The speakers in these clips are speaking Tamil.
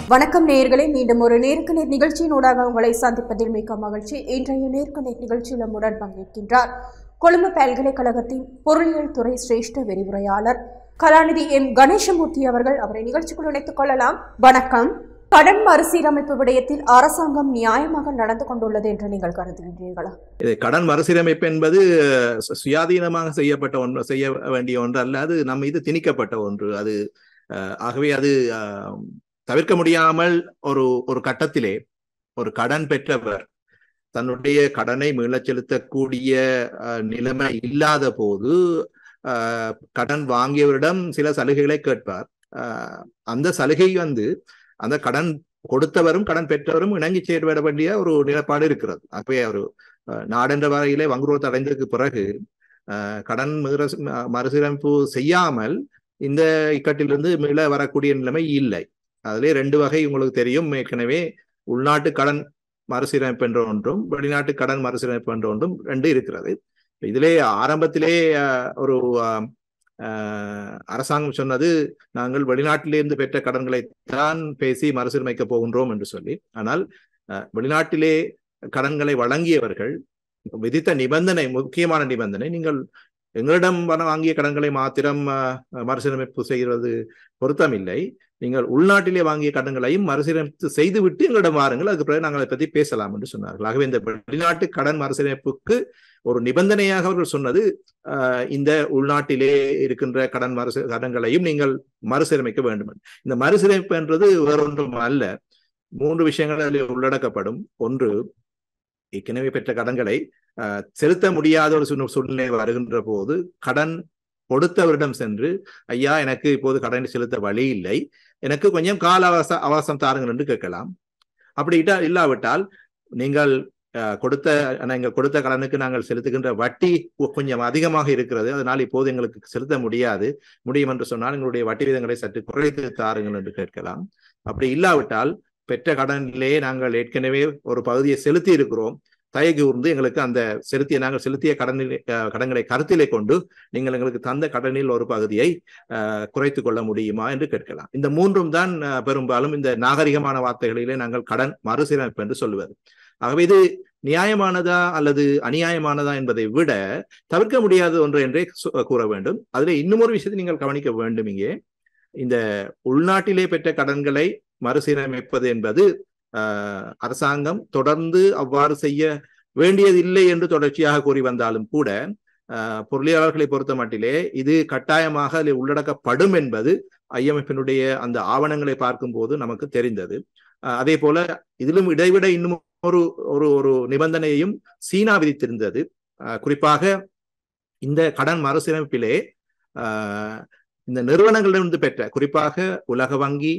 வணக்கம் நேயர்களே மீண்டும் ஒரு நேருக்கு நேர் நிகழ்ச்சியினூடாக உங்களை சந்திப்பதில் மிக்க மகிழ்ச்சி இன்றைய நேருக்கு நேர் நிகழ்ச்சியில் நம்முடன் பங்கேற்கின்றார் கொழும்பு பல்கலைக்கழகத்தின் பொருளியல் துறை சிரேஷ்ட விரிவுரையாளர் கலாநிதி எம் கணேசமூர்த்தி அவர்கள் அவரை நிகழ்ச்சிக்குள் இணைத்துக் கொள்ளலாம் வணக்கம் கடன் மறுசீரமைப்பு விடயத்தில் அரசாங்கம் நியாயமாக நடந்து கொண்டுள்ளது என்று நீங்கள் கருதுகின்றீர்களா இது கடன் மறுசீரமைப்பு என்பது சு- சுயாதீனமாக செய்யப்பட்ட ஒன்று செய்ய வேண்டிய ஒன்று அல்ல அது நம் மீது திணிக்கப்பட்ட ஒன்று அது அஹ், ஆகவே அது அஹ், தவிர்க்க முடியாமல் ஒரு ஒரு கட்டத்திலே ஒரு கடன் பெற்றவர் தன்னுடைய கடனை மீளச் செலுத்தக்கூடிய அஹ், நிலைமை இல்லாத போது அஹ், கடன் வாங்கியவரிடம் சில சலுகைகளை கேட்பார் அஹ், அந்த சலுகை வந்து அந்த கடன் கொடுத்தவரும் கடன் பெற்றவரும் இணங்கி செயற்பட வேண்டிய ஒரு நிலைப்பாடு இருக்கிறது ஆகவே ஒரு அஹ் நாடென்ற வகையிலே வங்குரோத்து அடைந்ததுக்கு பிறகு அஹ் கடன் மீற- ம- மறுசீரமைப்பு செய்யாமல் இந்த இக்கட்டிலிருந்து மீள வரக்கூடிய நிலைமை இல்லை அதிலே ரெண்டு வகை உங்களுக்கு தெரியும் ஏற்கனவே உள்நாட்டு கடன் மறுசீரமைப்பு என்ற ஒன்றும் வெளிநாட்டு கடன் மறுசீரமைப்பு என்ற ஒன்றும் ரெண்டு இருக்கிறது இதிலே ஆரம்பத்திலே அஹ், ஒரு அஹ், அஹ், அரசாங்கம் சொன்னது நாங்கள் வெளிநாட்டிலிருந்து பெற்ற கடன்களை தான் பேசி மறுசீரமைக்க போகின்றோம் என்று சொல்லி ஆனால் அஹ், வெளிநாட்டிலே கடன்களை வழங்கியவர்கள் விதித்த நிபந்தனை முக்கியமான நிபந்தனை நீங்கள் எங்களிடம் வர- வாங்கிய கடன்களை மாத்திரம் அஹ், மறுசீரமைப்பு செய்கிறது பொருத்தமில்லை நீங்கள் உள்நாட்டிலே வாங்கிய கடன்களையும் மறுசீரமைப்பு செய்துவிட்டு எங்களிடம் வாருங்கள் அதுக்கு பிறகு நாங்கள் அதை பற்றி பேசலாம் என்று சொன்னார்கள் ஆகவே இந்த வெளிநாட்டு கடன் மறுசீரமைப்புக்கு ஒரு நிபந்தனையாக அவர்கள் சொன்னது அஹ், இந்த உள்நாட்டிலே இருக்கின்ற கடன் மறுசீ கடன்களையும் நீங்கள் மறுசீரமைக்க வேண்டும் என்று. இந்த மறுசீரமைப்பு என்றது வேறொன்றும் அல்ல மூன்று விஷயங்கள் அதில் உள்ளடக்கப்படும் ஒன்று ஏற்கனவே பெற்ற கடன்களை அஹ், செலுத்த முடியாத ஒரு சூழ்நிலை சூழ்நிலை வருகின்ற போது கடன் கொடுத்தவரிடம் சென்று ஐயா எனக்கு இப்போது கடனை செலுத்த வழி இல்லை எனக்கு கொஞ்சம் கால அவச அவகாசம் தாருங்கள் என்று கேட்கலாம் அப்படி இட்டா- இல்லாவிட்டால் நீங்கள் அஹ், கொடுத்த நீங்கள் கொடுத்த கடனுக்கு நாங்கள் செலுத்துகின்ற வட்டி கொ- கொஞ்சம் அதிகமாக இருக்கிறது அதனால் இப்போது எங்களுக்கு செலுத்த முடியாது முடியும் என்று சொன்னால் எங்களுடைய வட்டி விதங்களை சற்று குறைத்து தாருங்கள் என்று கேட்கலாம் அப்படி இல்லாவிட்டால் பெற்ற கடனிலே நாங்கள் ஏற்கனவே ஒரு பகுதியை செலுத்தி இருக்கிறோம் தயகி கூர்ந்து எங்களுக்கு அந்த செலுத்திய நாங்கள் செலுத்திய கடனில் அஹ், கடன்களை கருத்திலே கொண்டு நீங்கள் எங்களுக்கு தந்த கடனில் ஒரு பகுதியை அஹ், குறைத்துக் கொள்ள முடியுமா என்று கேட்கலாம் இந்த மூன்றும் தான் அஹ், பெரும்பாலும் இந்த நாகரிகமான வார்த்தைகளிலே நாங்கள் கடன் மறுசீரமைப்பு என்று சொல்லுவது ஆகவே இது நியாயமானதா அல்லது அநியாயமானதா என்பதை விட தவிர்க்க முடியாத ஒன்று என்றே சொ- கூற வேண்டும் அதில் இன்னும் ஒரு விஷயத்தை நீங்கள் கவனிக்க வேண்டும் இங்கே இந்த உள்நாட்டிலே பெற்ற கடன்களை மறுசீரமைப்பது என்பது ஆஹ், அரசாங்கம் தொடர்ந்து அவ்வாறு செய்ய வேண்டியதில்லை என்று தொடர்ச்சியாக கூறி வந்தாலும் கூட ஆஹ், பொருளியலாளர்களை பொறுத்த மட்டிலே இது கட்டாயமாக அதில் உள்ளடக்கப்படும் என்பது ஐஎம்எஃபினுடைய அந்த ஆவணங்களை பார்க்கும்போது நமக்கு தெரிந்தது ஆஹ், அதே போல இதிலும் இடைவிட இன்னும் ஒரு ஒரு ஒரு நிபந்தனையையும் சீனா விதித்திருந்தது ஆஹ், குறிப்பாக இந்த கடன் மறுசீரமைப்பிலே ஆஹ், இந்த நிறுவனங்களிலிருந்து பெற்ற குறிப்பாக உலக வங்கி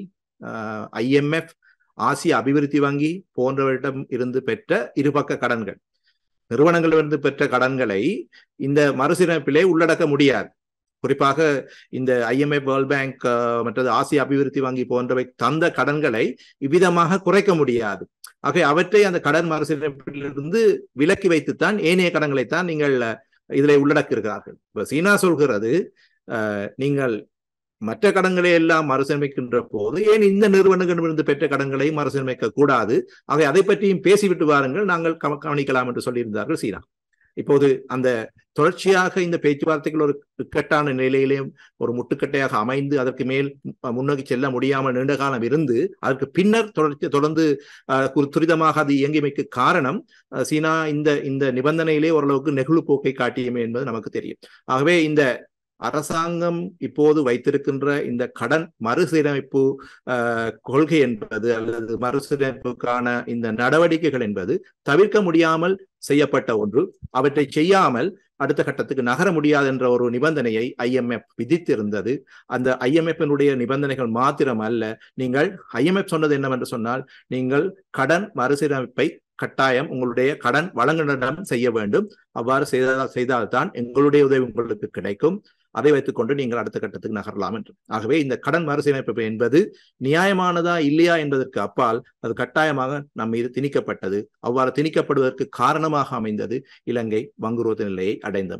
ஐஎம்எஃப் ஆசிய அபிவிருத்தி வங்கி போன்றவரிடம் இருந்து பெற்ற இருபக்க கடன்கள் நிறுவனங்களிலிருந்து பெற்ற கடன்களை இந்த மறுசீரமைப்பிலே உள்ளடக்க முடியாது குறிப்பாக இந்த ஐஎம்எஃப் வேர்ல்ட் பேங்க் அஹ், மற்றது ஆசிய அபிவிருத்தி வங்கி போன்றவை தந்த கடன்களை இவ்விதமாக குறைக்க முடியாது ஆகவே அவற்றை அந்த கடன் மறுசீரமைப்பிலிருந்து விலக்கி வைத்துத்தான் ஏனைய கடன்களைத்தான் நீங்கள் அஹ், இதில் உள்ளடக்குகிறார்கள் இப்ப சீனா சொல்கிறது அஹ், நீங்கள் மற்ற கடன்களை எல்லாம் மறுசீரமைக்கின்ற போது ஏன் இந்த நிறுவனங்களிடமிருந்து பெற்ற கடன்களை மறுசீரமைக்க கூடாது ஆக அதை பற்றியும் பேசிவிட்டு வாருங்கள் நாங்கள் கவ- கவனிக்கலாம் என்று சொல்லியிருந்தார்கள் சீனா இப்போது அந்த தொடர்ச்சியாக இந்த பேச்சுவார்த்தைகள் ஒரு இக்கட்டான நிலையிலேயும் ஒரு முட்டுக்கட்டையாக அமைந்து அதற்கு மேல் முன்னோக்கி செல்ல முடியாமல் நீண்ட காலம் இருந்து அதற்கு பின்னர் தொடர்ச்சி தொடர்ந்து அஹ், ஒரு துரிதமாக அது இயங்கியமைக்கு காரணம் அஹ், சீனா இந்த இந்த நிபந்தனையிலே ஓரளவுக்கு நெகிழ்வு போக்கை காட்டியமே என்பது நமக்கு தெரியும் ஆகவே இந்த அரசாங்கம் இப்போது வைத்திருக்கின்ற இந்த கடன் மறுசீரமைப்பு அஹ், கொள்கை என்பது அல்லது மறுசீரமைப்புக்கான இந்த நடவடிக்கைகள் என்பது தவிர்க்க முடியாமல் செய்யப்பட்ட ஒன்று அவற்றை செய்யாமல் அடுத்த கட்டத்துக்கு நகர முடியாது என்ற ஒரு நிபந்தனையை ஐஎம்எஃப் விதித்திருந்தது அந்த ஐஎம்எஃபினுடைய நிபந்தனைகள் மாத்திரம் அல்ல நீங்கள் ஐஎம்எஃப் சொன்னது என்னவென்று சொன்னால் நீங்கள் கடன் மறுசீரமைப்பை கட்டாயம் உங்களுடைய கடன் வழங்குனரிடம் செய்ய வேண்டும் அவ்வாறு செய்தால் செய்தால்தான் எங்களுடைய உதவி உங்களுக்கு கிடைக்கும் அதை வைத்துக்கொண்டு நீங்கள் அடுத்த கட்டத்துக்கு நகரலாம் என்று ஆகவே இந்த கடன் மறுசீரமைப்பு என்பது நியாயமானதா இல்லையா என்பதற்கு அப்பால் அது கட்டாயமாக நம் மீது திணிக்கப்பட்டது அவ்வாறு திணிக்கப்படுவதற்கு காரணமாக அமைந்தது இலங்கை வங்குரோத்து நிலையை அடைந்தமை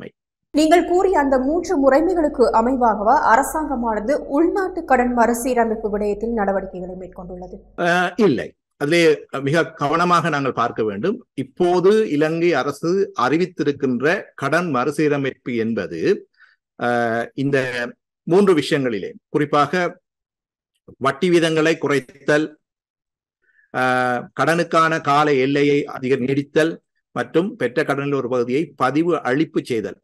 நீங்கள் கூறிய அந்த மூன்று முறைமைகளுக்கு அமைவாகவா அரசாங்கமானது உள்நாட்டு கடன் மறுசீரமைப்பு விடயத்தில் நடவடிக்கைகளை மேற்கொண்டுள்ளது அஹ், இல்லை அதிலே மிக கவனமாக நாங்கள் பார்க்க வேண்டும் இப்போது இலங்கை அரசு அறிவித்திருக்கின்ற கடன் மறுசீரமைப்பு என்பது அஹ், இந்த மூன்று விஷயங்களிலே குறிப்பாக வட்டி வீதங்களை குறைத்தல் அஹ், கடனுக்கான கால எல்லையை அதிக நீடித்தல் மற்றும் பெற்ற கடனில் ஒரு பகுதியை பதிவு அளிப்பு செய்தல்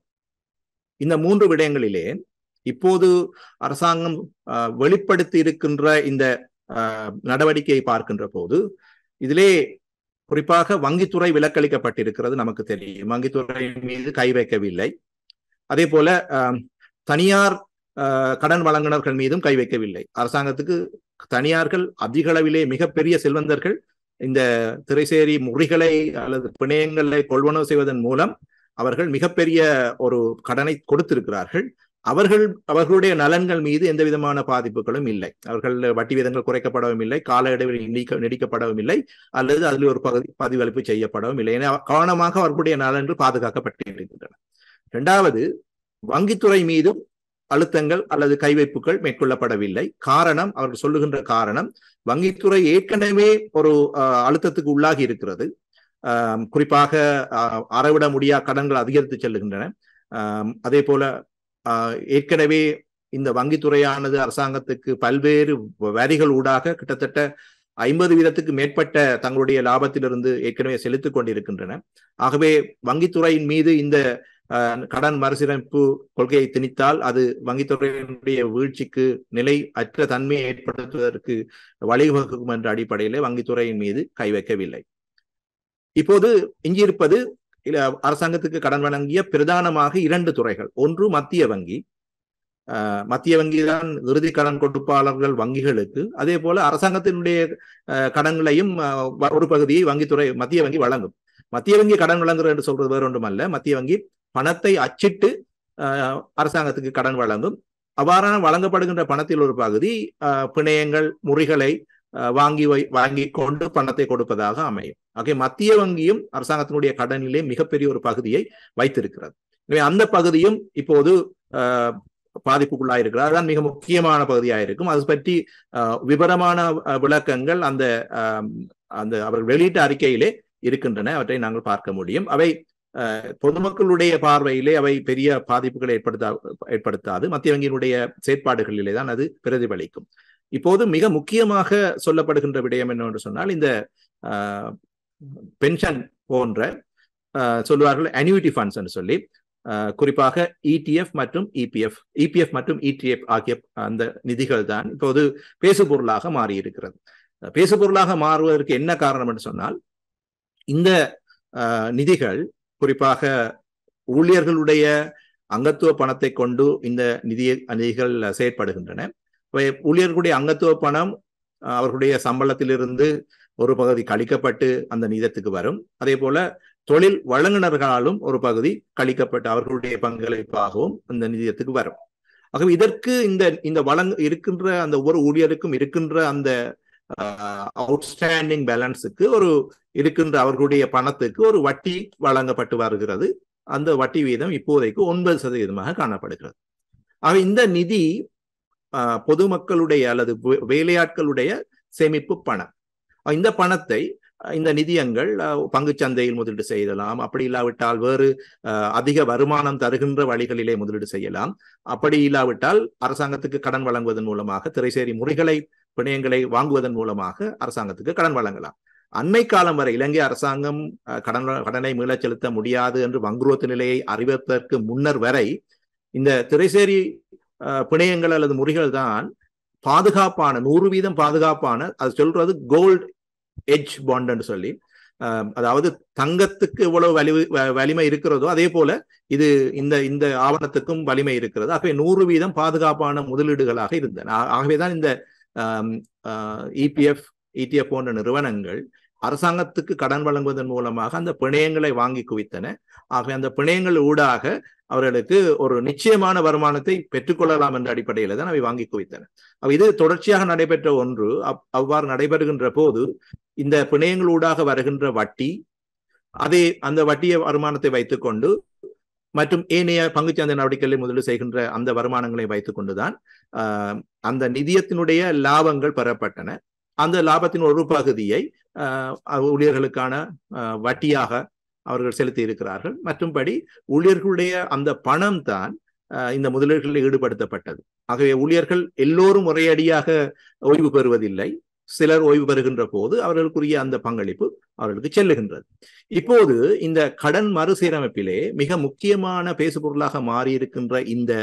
இந்த மூன்று விடயங்களிலே இப்போது அரசாங்கம் அஹ், வெளிப்படுத்தி இருக்கின்ற இந்த அஹ், நடவடிக்கையை பார்க்கின்ற போது இதிலே குறிப்பாக வங்கித்துறை விலக்களிக்கப்பட்டிருக்கிறது நமக்கு தெரியும் வங்கித்துறை மீது கை வைக்கவில்லை அதே போல அஹ், தனியார் அஹ், கடன் வழங்குனர்கள் மீதும் கை வைக்கவில்லை அரசாங்கத்துக்கு தனியார்கள் அதிக அளவிலே மிகப்பெரிய செல்வந்தர்கள் இந்த திரைசேரி முறிகளை அல்லது பிணையங்களை கொள்வனவு செய்வதன் மூலம் அவர்கள் மிகப்பெரிய ஒரு கடனை கொடுத்திருக்கிறார்கள் அவர்கள் அவர்களுடைய நலன்கள் மீது எந்த விதமான பாதிப்புகளும் இல்லை அவர்கள் வட்டி விதங்கள் குறைக்கப்படவும் இல்லை கால இடைவெளி நீக்க நீடிக்கப்படவும் இல்லை அல்லது அதில் ஒரு பகுதி பதிவளிப்பு செய்யப்படவும் இல்லை என கவனமாக அவர்களுடைய நலன்கள் பாதுகாக்கப்பட்டிருக்கின்றன இரண்டாவது வங்கித்துறை மீதும் அழுத்தங்கள் அல்லது கைவைப்புகள் மேற்கொள்ளப்படவில்லை காரணம் அவர்கள் சொல்லுகின்ற காரணம் வங்கித்துறை ஏற்கனவே ஒரு அஹ், அழுத்தத்துக்கு உள்ளாகி இருக்கிறது ஆம், குறிப்பாக அஹ், அறவிட முடியா கடன்கள் அதிகரித்து செல்லுகின்றன ஆம், அதே போல ஆஹ், ஏற்கனவே இந்த வங்கித்துறையானது அரசாங்கத்துக்கு பல்வேறு வரிகள் ஊடாக கிட்டத்தட்ட ஐம்பது வீதத்துக்கு மேற்பட்ட தங்களுடைய லாபத்திலிருந்து ஏற்கனவே செலுத்திக் கொண்டிருக்கின்றன ஆகவே வங்கித்துறையின் மீது இந்த ஆஹ், கடன் மறுசீரமைப்பு கொள்கையை திணித்தால் அது வங்கித்துறையினுடைய வீழ்ச்சிக்கு நிலை அற்ற தன்மையை ஏற்படுத்துவதற்கு வழிவகுக்கும் என்ற அடிப்படையிலே வங்கித்துறையின் மீது கை வைக்கவில்லை இப்போது எஞ்சியிருப்பது இல்ல அரசாங்கத்துக்கு கடன் வழங்கிய பிரதானமாக இரண்டு துறைகள் ஒன்று மத்திய வங்கி அஹ், மத்திய வங்கி தான் இறுதி கடன் கொடுப்பாளர்கள் வங்கிகளுக்கு அதே போல அரசாங்கத்தினுடைய அஹ், கடன்களையும் அஹ், வ- ஒரு பகுதியை வங்கித்துறை மத்திய வங்கி வழங்கும் மத்திய வங்கி கடன் வழங்குறது என்று சொல்றது வேற ஒன்றும் அல்ல மத்திய வங்கி பணத்தை அச்சிட்டு அஹ், அரசாங்கத்துக்கு கடன் வழங்கும் அவ்வாறான வழங்கப்படுகின்ற பணத்தில் ஒரு பகுதி அஹ், பிணையங்கள் முறிகளை அஹ், வாங்கி வை வாங்கி கொண்டு பணத்தை கொடுப்பதாக அமையும் ஆகவே மத்திய வங்கியும் அரசாங்கத்தினுடைய கடனிலே மிகப்பெரிய ஒரு பகுதியை வைத்திருக்கிறது எனவே அந்த பகுதியும் இப்போது அஹ், பாதிப்புக்குள்ளாயிருக்கிறது அதுதான் மிக முக்கியமான பகுதியாக இருக்கும் அது பற்றி அஹ், விவரமான அஹ், விளக்கங்கள் அந்த அஹ், அந்த அவர்கள் வெளியிட்ட அறிக்கையிலே இருக்கின்றன அவற்றை நாங்கள் பார்க்க முடியும் அவை அஹ், பொதுமக்களுடைய பார்வையிலே அவை பெரிய பாதிப்புகளை ஏற்படுத்தா ஏற்படுத்தாது மத்திய வங்கியினுடைய செயற்பாடுகளிலே தான் அது பிரதிபலிக்கும் இப்போது மிக முக்கியமாக சொல்லப்படுகின்ற விடயம் என்னவென்று சொன்னால் இந்த பென்ஷன் போன்ற அஹ், சொல்லுவார்கள் அன்யூட்டி ஃபண்ட்ஸ் என்று சொல்லி அஹ், குறிப்பாக இடிஎஃப் மற்றும் இபிஎஃப் இபிஎஃப் மற்றும் இடிஎஃப் ஆகிய அந்த நிதிகள் தான் இப்போது பேசு பொருளாக மாறி இருக்கிறது பேசு பொருளாக மாறுவதற்கு என்ன காரணம் என்று சொன்னால் இந்த அஹ், நிதிகள் குறிப்பாக ஊழியர்களுடைய அங்கத்துவ பணத்தை கொண்டு இந்த நிதி நிதிகள் செயற்படுகின்றன அவை ஊழியர்களுடைய அங்கத்துவ பணம் அஹ், அவர்களுடைய சம்பளத்திலிருந்து ஒரு பகுதி கழிக்கப்பட்டு அந்த நிதத்துக்கு வரும் அதே போல தொழில் வழங்குனர்களாலும் ஒரு பகுதி கழிக்கப்பட்டு அவர்களுடைய பங்களிப்பாகவும் அந்த நிதியத்துக்கு வரும் ஆகவே இதற்கு இந்த இந்த வழங்க இருக்கின்ற அந்த ஒவ்வொரு ஊழியருக்கும் இருக்கின்ற அந்த அவுட்ஸ்டாண்டிங் பேலன்ஸுக்கு ஒரு இருக்கின்ற அவர்களுடைய பணத்துக்கு ஒரு வட்டி வழங்கப்பட்டு வருகிறது அந்த வட்டி வீதம் இப்போதைக்கு ஒன்பது சதவீதமாக காணப்படுகிறது ஆக இந்த நிதி ஆஹ், பொதுமக்களுடைய அல்லது வே- வேலையாட்களுடைய சேமிப்பு பணம் அஹ் இந்த பணத்தை அஹ், இந்த நிதியங்கள் அஹ், பங்குச் சந்தையில் முதலீடு செய்யலாம் அப்படி இல்லாவிட்டால் வேறு அஹ், அதிக வருமானம் தருகின்ற வழிகளிலே முதலீடு செய்யலாம் அப்படி இல்லாவிட்டால் அரசாங்கத்துக்கு கடன் வழங்குவதன் மூலமாக திரைசேரி முறைகளை பிணையங்களை வாங்குவதன் மூலமாக அரசாங்கத்துக்கு கடன் வழங்கலாம் அண்மை காலம் வரை இலங்கை அரசாங்கம் அஹ், கடன் கடனை மீளச் செலுத்த முடியாது என்று வங்குரோத்து நிலையை அறிவிப்பதற்கு முன்னர் வரை இந்த திரைசேரி அஹ், பிணையங்கள் அல்லது முறிகள் தான் பாதுகாப்பான நூறு வீதம் பாதுகாப்பான அது சொல்றது கோல்ட் எட்ஜ் பாண்ட்னு சொல்லி அஹ், அதாவது தங்கத்துக்கு எவ்வளவு வலி வ- வலிமை இருக்கிறதோ அதே போல இது இந்த இந்த ஆவணத்துக்கும் வலிமை இருக்கிறது ஆகவே நூறு வீதம் பாதுகாப்பான முதலீடுகளாக இருந்தன ஆ- ஆகவேதான் இந்த இபிஎஃப் இடிஎஃப் போன்ற நிறுவனங்கள் அரசாங்கத்துக்கு கடன் வழங்குவதன் மூலமாக அந்த பிணையங்களை வாங்கி குவித்தன ஆகவே அந்த பிணையங்கள் ஊடாக அவர்களுக்கு ஒரு நிச்சயமான வருமானத்தை பெற்றுக்கொள்ளலாம் என்ற அடிப்படையில தான் அவை வாங்கி குவித்தன அப்ப இது தொடர்ச்சியாக நடைபெற்ற ஒன்று அப்- அவ்வாறு நடைபெறுகின்ற போது இந்த பிணையங்களூடாக வருகின்ற வட்டி அதே அந்த வட்டிய வருமானத்தை வைத்துக்கொண்டு மற்றும் ஏனைய பங்குச்சந்தை நடவடிக்கைகளில் முதலீடு செய்கின்ற அந்த வருமானங்களை வைத்துக் கொண்டுதான் ஆஹ், அந்த நிதியத்தினுடைய லாபங்கள் பெறப்பட்டன அந்த லாபத்தின் ஒரு பகுதியை ஆஹ், ஊழியர்களுக்கான ஆஹ், வட்டியாக அவர்கள் செலுத்தி இருக்கிறார்கள் மற்றும்படி ஊழியர்களுடைய அந்த பணம் தான் ஆஹ், இந்த முதலீடுகளில் ஈடுபடுத்தப்பட்டது ஆகவே ஊழியர்கள் எல்லோரும் ஒரேயடியாக ஓய்வு பெறுவதில்லை சிலர் ஓய்வு பெறுகின்ற போது அவர்களுக்குரிய அந்த பங்களிப்பு அவர்களுக்கு செல்லுகின்றது இப்போது இந்த கடன் மறுசீரமைப்பிலே மிக முக்கியமான பேசுபொருளாக மாறியிருக்கின்ற இந்த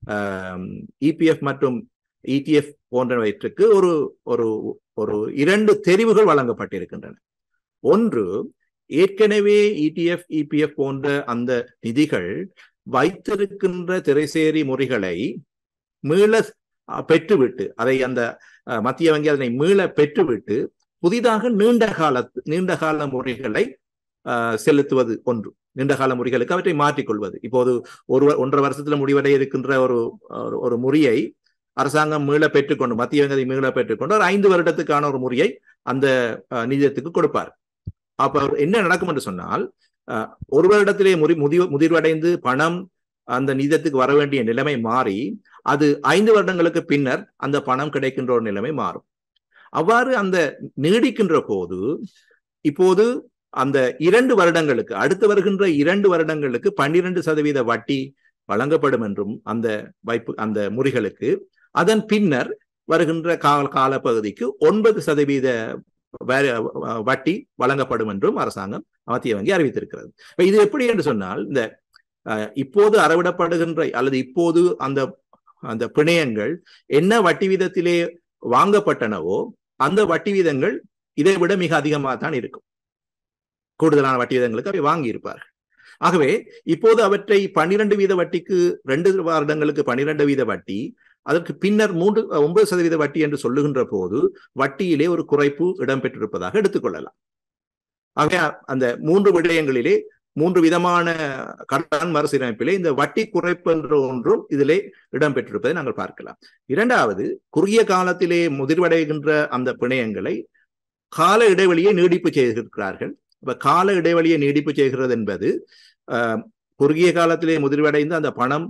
இபிஎஃப் மற்றும் இடிஎஃப் போன்றவற்றுக்கு ஒரு ஒரு ஒரு இரண்டு தெரிவுகள் வழங்கப்பட்டிருக்கின்றன ஒன்று ஏற்கனவே இடிஎஃப் இபிஎஃப் போன்ற அந்த நிதிகள் வைத்திருக்கின்ற திரைசேரி முறைகளை மீள அஹ், பெற்றுவிட்டு அதை அந்த அஹ், மத்திய வங்கி அதனை மீள பெற்றுவிட்டு புதிதாக நீண்ட கால நீண்ட கால முறைகளை அஹ், செலுத்துவது ஒன்று நீண்ட கால முறைகளுக்கு அவற்றை மாற்றிக்கொள்வது இப்போது ஒரு வ- ஒன்றரை வருஷத்துல முடிவடைய இருக்கின்ற ஒரு ஒரு- ஒரு முறையை அரசாங்கம் மீள பெற்றுக்கொண்டு மத்திய வங்கி அதை மீள பெற்றுக்கொண்டு ஒரு ஐந்து வருடத்துக்கான ஒரு முறையை அந்த அஹ், நிதியத்துக்கு கொடுப்பார் அப்ப என்ன நடக்கும் என்று சொன்னால் அஹ், ஒரு வருடத்திலே முறி முதிர் முதிர்வடைந்து பணம் அந்த நிதியத்துக்கு வர வேண்டிய நிலைமை மாறி அது ஐந்து வருடங்களுக்கு பின்னர் அந்த பணம் கிடைக்கின்ற ஒரு நிலைமை மாறும் அவ்வாறு அந்த நீடிக்கின்ற போது இப்போது அந்த இரண்டு வருடங்களுக்கு அடுத்து வருகின்ற இரண்டு வருடங்களுக்கு பன்னிரண்டு சதவீத வட்டி வழங்கப்படும் என்றும் அந்த வைப்பு அந்த முறிகளுக்கு அதன் பின்னர் வருகின்ற கால காலப்பகுதிக்கு ஒன்பது சதவீத வே- வட்டி வழங்கப்படும் என்றும் அரசாங்கம் மத்திய வங்கி அறிவித்திருக்கிறது இப்ப இது எப்படி என்று சொன்னால் இந்த அஹ், இப்போது அறவிடப்படுகின்ற அல்லது இப்போது அந்த அந்த பிணையங்கள் என்ன வட்டி வீதத்திலே வாங்கப்பட்டனவோ அந்த வட்டி வீதங்கள் இதை விட மிக அதிகமாக தான் இருக்கும் கூடுதலான வட்டி வீதங்களுக்கு அவை வாங்கி இருப்பார்கள் ஆகவே இப்போது அவற்றை பன்னிரண்டு வீத வட்டிக்கு ரெண்டு வருடங்களுக்கு பன்னிரண்டு வீத வட்டி அதற்கு பின்னர் மூன்று ஒன்பது சதவீத வட்டி என்று சொல்லுகின்ற போது வட்டியிலே ஒரு குறைப்பு இடம்பெற்றிருப்பதாக எடுத்துக்கொள்ளலாம் ஆகவே அந்த மூன்று விடயங்களிலே மூன்று விதமான கடன் மறுசீரமைப்பிலே இந்த வட்டி குறைப்பு என்ற ஒன்றும் இதிலே இடம்பெற்றிருப்பதை நாங்கள் பார்க்கலாம் இரண்டாவது குறுகிய காலத்திலே முதிர்வடைகின்ற அந்த பிணையங்களை கால இடைவெளியை நீடிப்பு செய்திருக்கிறார்கள் இப்ப கால இடைவெளியை நீடிப்பு செய்கிறது என்பது அஹ், குறுகிய காலத்திலே முதிர்வடைந்து அந்த பணம்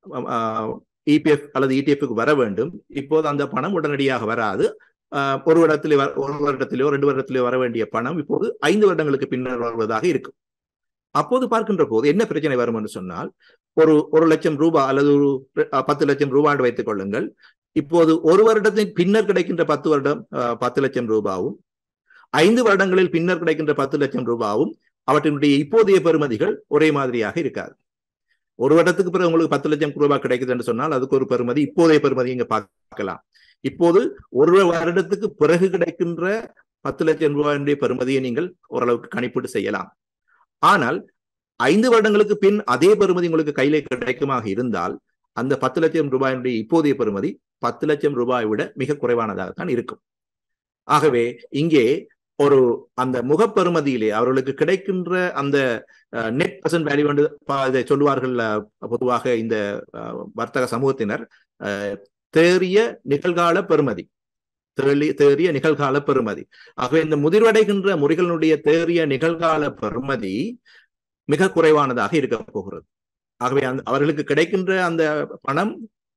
இபிஎஃப் அல்லது இடிஎஃப்க்கு வர வேண்டும் இப்போது அந்த பணம் உடனடியாக வராது அஹ், ஒரு வருடத்திலே வர- ஒரு வருடத்திலேயோ ரெண்டு வருடத்திலேயோ வர வேண்டிய பணம் இப்போது ஐந்து வருடங்களுக்கு பின்னர் வருவதாக இருக்கும் அப்போது பார்க்கின்ற போது என்ன பிரச்சனை வரும் என்று சொன்னால் ஒரு ஒரு லட்சம் ரூபாய் அல்லது ஒரு அஹ், பத்து லட்சம் ரூபாய் என்று வைத்துக் கொள்ளுங்கள் இப்போது ஒரு வருடத்தின் பின்னர் கிடைக்கின்ற பத்து வருடம் அஹ், பத்து லட்சம் ரூபாவும் ஐந்து வருடங்களில் பின்னர் கிடைக்கின்ற பத்து லட்சம் ரூபாவும் அவற்றினுடைய இப்போதைய பெறுமதிகள் ஒரே மாதிரியாக இருக்காது ஒரு வருடத்துக்கு பிறகு உங்களுக்கு பத்து லட்சம் ரூபாய் கிடைக்குது என்று சொன்னால் அதுக்கு ஒரு பெறுமதி இப்போதைய பெறுமதி இங்க பார்க்கலாம் இப்போது ஒரு வருடத்துக்கு பிறகு கிடைக்கின்ற பத்து லட்சம் ரூபாயினுடைய பெறுமதியை நீங்கள் ஓரளவுக்கு கணிப்பீடு செய்யலாம் ஆனால் ஐந்து வருடங்களுக்கு பின் அதே பெறுமதி உங்களுக்கு கையில கிடைக்குமாக இருந்தால் அந்த பத்து லட்சம் ரூபாயினுடைய இப்போதைய பெறுமதி பத்து லட்சம் ரூபாயை விட மிக குறைவானதாகத்தான் இருக்கும் ஆகவே இங்கே ஒரு அந்த முகப்பெறுமதியிலே அவர்களுக்கு கிடைக்கின்ற அந்த நெட் பர்சன்ட் வேல்யூ வந்து ப- இதை சொல்லுவார்கள் அஹ், பொதுவாக இந்த அஹ், வர்த்தக சமூகத்தினர் அஹ், தேறிய நிகழ்கால பெறுமதி தேறி- தேறிய நிகழ்கால பெறுமதி ஆகவே இந்த முதிர்வடைகின்ற முறைகளுடைய தேறிய நிகழ்கால பெறுமதி மிக குறைவானதாக இருக்க போகிறது ஆகவே அந்த அவர்களுக்கு கிடைக்கின்ற அந்த பணம்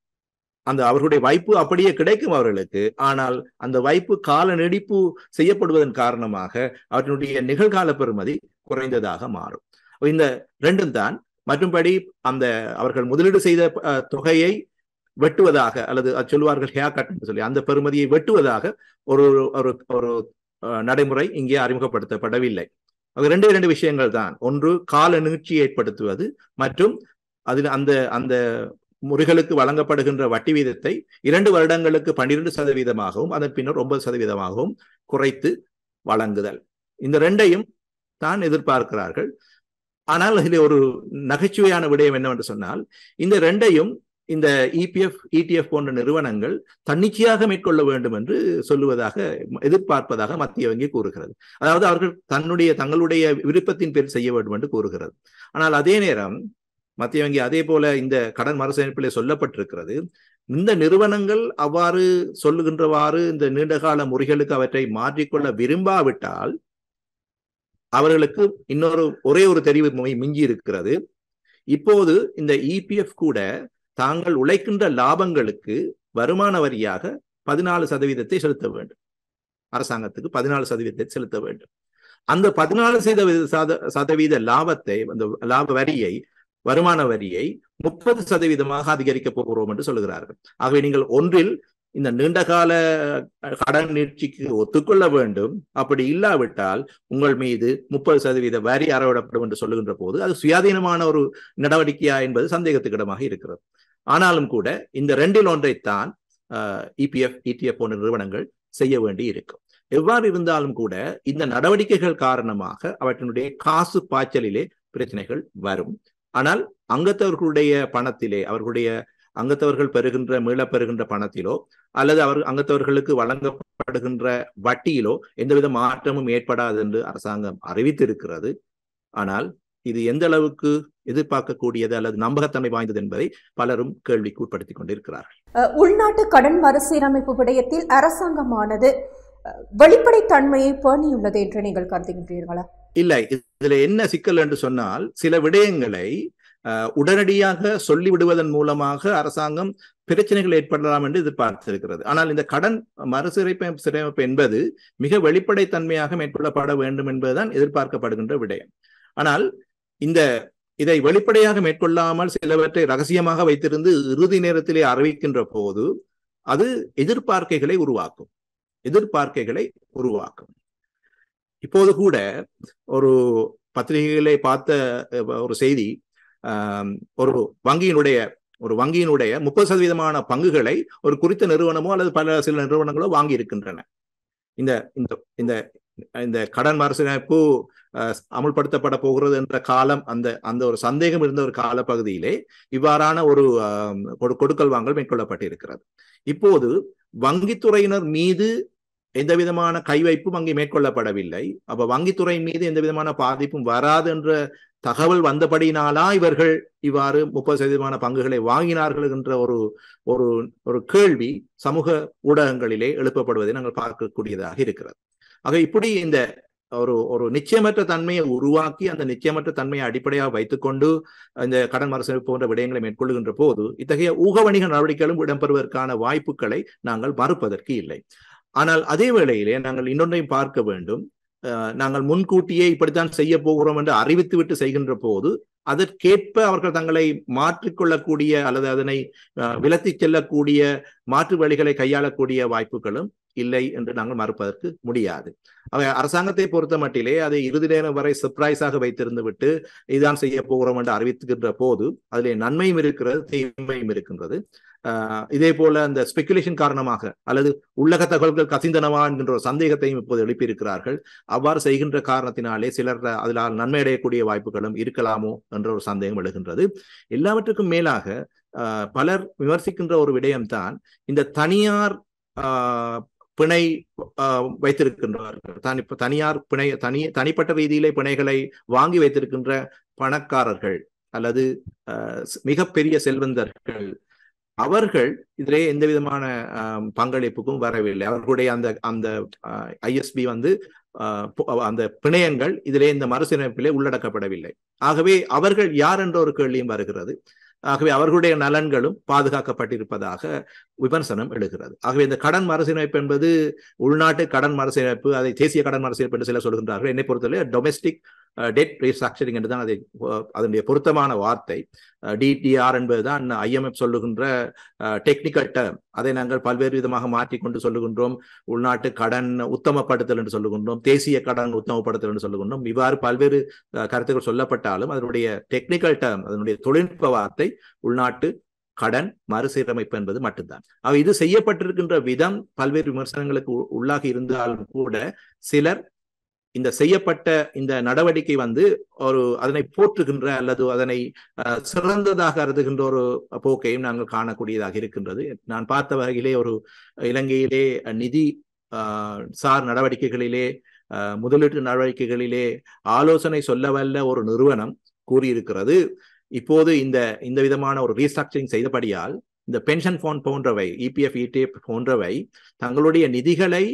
அந்த அவர்களுடைய வாய்ப்பு அப்படியே கிடைக்கும் அவர்களுக்கு ஆனால் அந்த வாய்ப்பு கால நீடிப்பு செய்யப்படுவதன் காரணமாக அவற்றினுடைய நிகழ்கால பெறுமதி குறைந்ததாக மாறும் இந்த ரெண்டும் தான் மற்றும்படி அந்த அவர்கள் முதலீடு செய்த அஹ், தொகையை வெட்டுவதாக அல்லது அது சொல்லுவார்கள் ஹேர் கட் என்று சொல்லி அந்த பெறுமதியை வெட்டுவதாக ஒரு ஒரு ஒரு அஹ், நடைமுறை இங்கே அறிமுகப்படுத்தப்படவில்லை அது ரெண்டே இரண்டு விஷயங்கள் தான் ஒன்று கால நீட்சி ஏற்படுத்துவது மற்றும் அதில் அந்த அந்த முறைகளுக்கு வழங்கப்படுகின்ற வட்டி வீதத்தை இரண்டு வருடங்களுக்கு பன்னிரண்டு சதவீதமாகவும் அதன் பின்னர் ஒன்பது சதவீதமாகவும் குறைத்து வழங்குதல் இந்த ரெண்டையும் தான் எதிர்பார்க்கிறார்கள் ஆனால் இதில் ஒரு நகைச்சுவையான விடயம் என்னவென்று சொன்னால் இந்த ரெண்டையும் இந்த இபிஎஃப் இடிஎஃப் போன்ற நிறுவனங்கள் தன்னிச்சையாக மேற்கொள்ள வேண்டும் என்று சொல்லுவதாக எதிர்பார்ப்பதாக மத்திய வங்கி கூறுகிறது அதாவது அவர்கள் தன்னுடைய தங்களுடைய விருப்பத்தின் பேர் செய்ய வேண்டும் என்று கூறுகிறது ஆனால் அதே நேரம் மத்திய வங்கி அதே போல இந்த கடன் மறுசீரமைப்பிலே சொல்லப்பட்டிருக்கிறது இந்த நிறுவனங்கள் அவ்வாறு சொல்லுகின்றவாறு இந்த நீண்டகால முறைகளுக்கு அவற்றை மாற்றிக்கொள்ள விரும்பாவிட்டால் அவர்களுக்கு இன்னொரு ஒரே ஒரு தெரிவு மி- மிஞ்சி இருக்கிறது இப்போது இந்த இபிஎஃப் கூட தாங்கள் உழைக்கின்ற லாபங்களுக்கு வருமான வரியாக பதினாலு சதவீதத்தை செலுத்த வேண்டும் அரசாங்கத்துக்கு பதினாலு சதவீதத்தை செலுத்த வேண்டும் அந்த பதினாலு சதவீத சதவீத லாபத்தை அந்த லாப வரியை வருமான வரியை முப்பது சதவீதமாக அதிகரிக்க போகிறோம் என்று சொல்லுகிறார்கள் ஆகவே நீங்கள் ஒன்றில் இந்த நீண்டகால கடன் நீட்சிக்கு ஒத்துக்கொள்ள வேண்டும் அப்படி இல்லாவிட்டால் உங்கள் மீது முப்பது சதவீத வரி அறவிடப்படும் என்று சொல்லுகின்ற போது அது சுயாதீனமான ஒரு நடவடிக்கையா என்பது சந்தேகத்துக்கிடமாக இருக்கிறது ஆனாலும் கூட இந்த ரெண்டில் ஒன்றைத்தான் இபிஎஃப் இடிஎஃப் போன்ற நிறுவனங்கள் செய்ய வேண்டி இருக்கும் எவ்வாறு இருந்தாலும் கூட இந்த நடவடிக்கைகள் காரணமாக அவற்றினுடைய காசு பாய்ச்சலிலே பிரச்சனைகள் வரும் ஆனால் அங்கத்தவர்களுடைய பணத்திலே அவர்களுடைய அங்கத்தவர்கள் பெறுகின்ற மீள பெறுகின்ற பணத்திலோ அல்லது அவர் அங்கத்தவர்களுக்கு வழங்கப்படுகின்ற வட்டியிலோ எந்தவித மாற்றமும் ஏற்படாது என்று அரசாங்கம் அறிவித்திருக்கிறது ஆனால் இது எந்த அளவுக்கு எதிர்பார்க்கக்கூடியது அல்லது நம்பகத்தன்மை வாய்ந்தது என்பதை பலரும் கேள்விக்கு உட்படுத்திக் கொண்டிருக்கிறார்கள் உள்நாட்டு கடன் மறுசீரமைப்பு விடயத்தில் அரசாங்கமானது வெளிப்படைத்தன்மையை பேணியுள்ளது என்று நீங்கள் கருதுகின்றீர்களா இல்லை இதுல என்ன சிக்கல் என்று சொன்னால் சில விடயங்களை உடனடியாக சொல்லிவிடுவதன் மூலமாக அரசாங்கம் பிரச்சனைகள் ஏற்படலாம் என்று எதிர்பார்த்திருக்கிறது ஆனால் இந்த கடன் மறுசீரமைப்பு சிறமைப்பு என்பது மிக வெளிப்படைத்தன்மையாக மேற்கொள்ளப்பட வேண்டும் என்பதுதான் எதிர்பார்க்கப்படுகின்ற விடயம் ஆனால் இந்த இதை வெளிப்படையாக மேற்கொள்ளாமல் சிலவற்றை ரகசியமாக வைத்திருந்து இறுதி நேரத்திலே அறிவிக்கின்ற போது அது எதிர்பார்க்கைகளை உருவாக்கும் எதிர்பார்க்கைகளை உருவாக்கும் இப்போது கூட ஒரு பத்திரிகைகளை பார்த்த ஒரு செய்தி ஒரு வங்கியினுடைய ஒரு வங்கியினுடைய முப்பது சதவீதமான பங்குகளை ஒரு குறித்த நிறுவனமோ அல்லது பல சில நிறுவனங்களோ வாங்கி இருக்கின்றன இந்த இந்த இந்த இந்த கடன் மறுசீரமைப்பு அமுல்படுத்தப்பட போகிறது என்ற காலம் அந்த அந்த ஒரு சந்தேகம் இருந்த ஒரு கால பகுதியிலே இவ்வாறான ஒரு கொடுக்கல் வாங்கல் மேற்கொள்ளப்பட்டிருக்கிறது இப்போது வங்கித்துறையினர் மீது எந்த விதமான கைவைப்பும் அங்கே மேற்கொள்ளப்படவில்லை அப்ப வங்கித்துறை மீது எந்த விதமான பாதிப்பும் வராது என்ற தகவல் வந்தபடினாலா இவர்கள் இவ்வாறு முப்பது சதவீதமான பங்குகளை வாங்கினார்கள் என்ற ஒரு ஒரு ஒரு கேள்வி சமூக ஊடகங்களிலே எழுப்பப்படுவதை நாங்கள் பார்க்கக்கூடியதாக இருக்கிறது ஆக இப்படி இந்த ஒரு ஒரு நிச்சயமற்ற தன்மையை உருவாக்கி அந்த நிச்சயமற்ற தன்மையை அடிப்படையாக வைத்துக்கொண்டு இந்த கடன் மறுசீரமைப்பு போன்ற விடயங்களை மேற்கொள்ளுகின்ற போது இத்தகைய ஊக வணிக நடவடிக்கைகளும் இடம்பெறுவதற்கான வாய்ப்புகளை நாங்கள் மறுப்பதற்கு இல்லை ஆனால் அதே வேளையிலே நாங்கள் இன்னொன்றையும் பார்க்க வேண்டும் நாங்கள் முன்கூட்டியே இப்படித்தான் செய்ய போகிறோம் என்று அறிவித்து விட்டு செய்கின்ற போது அதற்கேற்ப அவர்கள் தங்களை மாற்றிக்கொள்ளக்கூடிய அல்லது அதனை விலத்தி செல்லக்கூடிய மாற்று வழிகளை கையாளக்கூடிய வாய்ப்புகளும் இல்லை என்று நாங்கள் மறுப்பதற்கு முடியாது அவை அரசாங்கத்தை பொறுத்த மட்டிலே அதை இறுதி நேரம் வரை சர்ப்ரைஸாக வைத்திருந்து விட்டு இதுதான் செய்ய போகிறோம் என்று அறிவித்துகின்ற போது அதிலே நன்மையும் இருக்கிறது தீமையும் இருக்கின்றது இதே போல அந்த ஸ்பெகுலேஷன் காரணமாக அல்லது உள்ளக தகவல்கள் கசிந்தனவா என்கின்ற ஒரு சந்தேகத்தையும் இப்போது எழுப்பியிருக்கிறார்கள் அவ்வாறு செய்கின்ற காரணத்தினாலே சிலர் அதில் நன்மை அடையக்கூடிய வாய்ப்புகளும் இருக்கலாமோ என்ற ஒரு சந்தேகம் எழுகின்றது எல்லாவற்றுக்கும் மேலாக பலர் விமர்சிக்கின்ற ஒரு விடயம்தான் இந்த தனியார் பிணை வைத்திருக்கின்றார்கள் தனி தனியார் பிணை தனி தனிப்பட்ட ரீதியிலே பிணைகளை வாங்கி வைத்திருக்கின்ற பணக்காரர்கள் அல்லது மிகப்பெரிய செல்வந்தர்கள் அவர்கள் இதிலே எந்த விதமான பங்களிப்புக்கும் வரவில்லை அவர்களுடைய அந்த அந்த ஐஎஸ்பி வந்து அந்த பிணையங்கள் இதிலே இந்த மறுசீரமைப்பிலே உள்ளடக்கப்படவில்லை ஆகவே அவர்கள் யார் என்ற ஒரு கேள்வியும் வருகிறது ஆகவே அவர்களுடைய நலன்களும் பாதுகாக்கப்பட்டிருப்பதாக விமர்சனம் எழுகிறது ஆகவே இந்த கடன் மறுசீரமைப்பு என்பது உள்நாட்டு கடன் மறுசீரமைப்பு அதை தேசிய கடன் மறுசீரமைப்பு என்று சிலர் சொல்கின்றார்கள் என்னை பொறுத்தவரை டொமெஸ்டிக் டெட் ரீஸ்ட்ரக்சரிங் என்றுதான் அதை அதனுடைய பொருத்தமான வார்த்தை டிடிஆர் என்பதுதான் ஐஎம்எஃப் சொல்லுகின்ற டெக்னிக்கல் டேர்ம் அதை நாங்கள் பல்வேறு விதமாக மாற்றிக்கொண்டு சொல்லுகின்றோம் உள்நாட்டு கடன் உத்தமப்படுத்தல் என்று சொல்லுகின்றோம் தேசிய கடன் உத்தமப்படுத்தல் என்று சொல்லுகின்றோம் இவ்வாறு பல்வேறு கருத்துக்கள் சொல்லப்பட்டாலும் அதனுடைய டெக்னிக்கல் டேர்ம் அதனுடைய தொழில்நுட்ப வார்த்தை உள்நாட்டு கடன் மறுசீரமைப்பு என்பது மட்டும்தான் அவ இது செய்யப்பட்டிருக்கின்ற விதம் பல்வேறு விமர்சனங்களுக்கு உள்ளாகி இருந்தாலும் கூட சிலர் இந்த செய்யப்பட்ட இந்த நடவடிக்கை வந்து ஒரு அதனை போற்றுகின்ற அல்லது அதனை சிறந்ததாக கருதுகின்ற ஒரு போக்கையும் நாங்கள் காணக்கூடியதாக இருக்கின்றது நான் பார்த்த வகையிலே ஒரு இலங்கையிலே நிதி சார் நடவடிக்கைகளிலே முதலீட்டு நடவடிக்கைகளிலே ஆலோசனை சொல்ல வல்ல ஒரு நிறுவனம் கூறியிருக்கிறது இப்போது இந்த இந்த விதமான ஒரு ரீஸ்ட்ரக்சரிங் செய்தபடியால் இந்த பென்ஷன் ஃபண்ட் போன்றவை இபிஎஃப் இடிஎஃப் போன்றவை தங்களுடைய நிதிகளை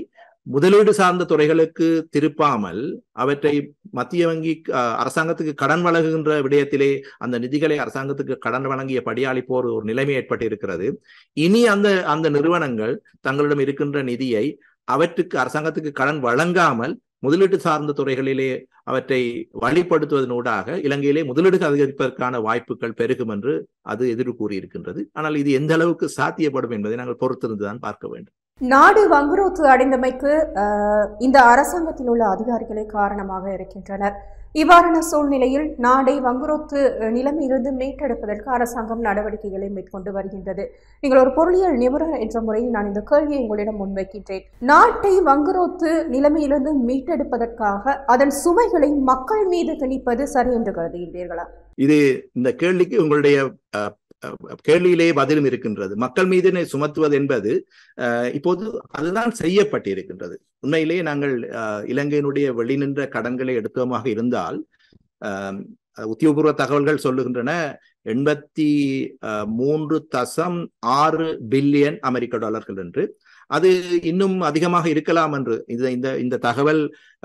முதலீடு சார்ந்த துறைகளுக்கு திருப்பாமல் அவற்றை மத்திய வங்கி அரசாங்கத்துக்கு கடன் வழங்குகின்ற விடயத்திலே அந்த நிதிகளை அரசாங்கத்துக்கு கடன் வழங்கிய படியாளிப்போர் ஒரு நிலைமை ஏற்பட்டு இருக்கிறது இனி அந்த அந்த நிறுவனங்கள் தங்களிடம் இருக்கின்ற நிதியை அவற்றுக்கு அரசாங்கத்துக்கு கடன் வழங்காமல் முதலீட்டு சார்ந்த துறைகளிலே அவற்றை வழிப்படுத்துவதனூடாக இலங்கையிலே முதலீடு அதிகரிப்பதற்கான வாய்ப்புகள் பெருகும் என்று அது எதிர்வு கூறியிருக்கின்றது ஆனால் இது எந்த அளவுக்கு சாத்தியப்படும் என்பதை நாங்கள் பொறுத்திருந்துதான் பார்க்க வேண்டும் நாடு வங்குரோத்து அடைந்தமைக்கு இந்த அரசாங்கத்தில் உள்ள அதிகாரிகளே காரணமாக இருக்கின்றனர் இவ்வாறான சூழ்நிலையில் நாடை வங்குரோத்து நிலைமையிலிருந்து மீட்டெடுப்பதற்கு அரசாங்கம் நடவடிக்கைகளை மேற்கொண்டு வருகின்றது நீங்கள் ஒரு பொருளியல் நிபுணர் என்ற முறையில் நான் இந்த கேள்வியை உங்களிடம் முன்வைக்கின்றேன் நாட்டை வங்குரோத்து நிலைமையிலிருந்து மீட்டெடுப்பதற்காக அதன் சுமைகளை மக்கள் மீது திணிப்பது சரி என்று கருதுகின்றீர்களா இது இந்த கேள்விக்கு உங்களுடைய கேள்வியிலே பதிலும் இருக்கின்றது மக்கள் மீது சுமத்துவது என்பது இப்போது அதுதான் செய்யப்பட்டிருக்கின்றது உண்மையிலேயே நாங்கள் இலங்கையினுடைய வெளிநின்ற கடன்களை எடுத்தோமாக இருந்தால் உத்தியோகபூர்வ தகவல்கள் சொல்லுகின்றன எண்பத்தி மூன்று தசம் ஆறு பில்லியன் அமெரிக்க டாலர்கள் என்று அது இன்னும் அதிகமாக இருக்கலாம் என்று இந்த இந்த இந்த தகவல்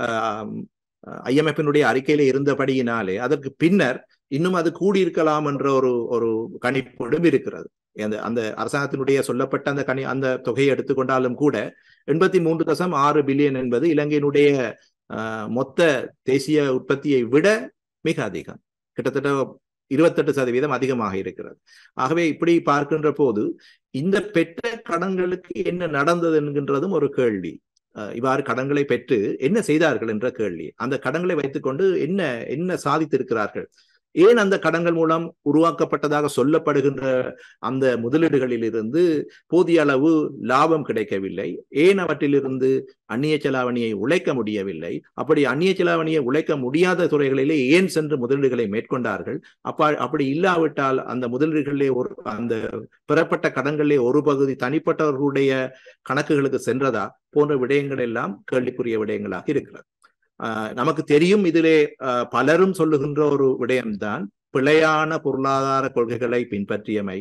ஐஎம்எஃபினுடைய அறிக்கையில இருந்தபடியினாலே அதற்கு பின்னர் இன்னும் அது கூடியிருக்கலாம் என்ற ஒரு ஒரு கணிப்போடும் இருக்கிறது அந்த அந்த அரசாங்கத்தினுடைய சொல்லப்பட்ட அந்த கணி அந்த தொகையை எடுத்துக்கொண்டாலும் கூட எண்பத்தி மூன்று தசம் ஆறு பில்லியன் என்பது இலங்கையினுடைய மொத்த தேசிய உற்பத்தியை விட மிக அதிகம் கிட்டத்தட்ட இருபத்தெட்டு சதவீதம் அதிகமாக இருக்கிறது ஆகவே இப்படி பார்க்கின்ற போது இந்த பெற்ற கடன்களுக்கு என்ன நடந்தது என்கின்றதும் ஒரு கேள்வி இவ்வாறு கடன்களை பெற்று என்ன செய்தார்கள் என்ற கேள்வி அந்த கடன்களை வைத்துக்கொண்டு என்ன என்ன சாதித்திருக்கிறார்கள் ஏன் அந்த கடன்கள் மூலம் உருவாக்கப்பட்டதாக சொல்லப்படுகின்ற அந்த முதலீடுகளில் இருந்து போதிய அளவு லாபம் கிடைக்கவில்லை ஏன் அவற்றிலிருந்து அந்நிய செலாவணியை உழைக்க முடியவில்லை அப்படி அந்நிய செலாவணியை உழைக்க முடியாத துறைகளிலே ஏன் சென்று முதலீடுகளை மேற்கொண்டார்கள் அப்ப அப்படி இல்லாவிட்டால் அந்த முதலீடுகளிலே ஒரு அந்த பெறப்பட்ட கடன்களிலே ஒரு பகுதி தனிப்பட்டவர்களுடைய கணக்குகளுக்கு சென்றதா போன்ற விடயங்கள் எல்லாம் கேள்விக்குரிய விடயங்களாக இருக்கிறது நமக்கு தெரியும் இதிலே பலரும் சொல்லுகின்ற ஒரு விடயம்தான் பிழையான பொருளாதார கொள்கைகளை பின்பற்றியமை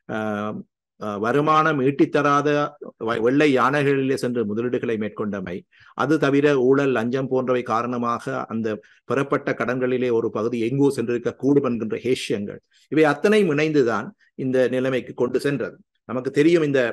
வருமானம் ஈட்டித்தராத வெள்ளை யானைகளிலே சென்று முதலீடுகளை மேற்கொண்டமை அது தவிர ஊழல் லஞ்சம் போன்றவை காரணமாக அந்த பெறப்பட்ட கடன்களிலே ஒரு பகுதி எங்கோ சென்றிருக்க கூடும் என்கின்ற ஹேஷ்யங்கள் இவை அத்தனையும் இணைந்துதான் இந்த நிலைமைக்கு கொண்டு சென்றது நமக்கு தெரியும் இந்த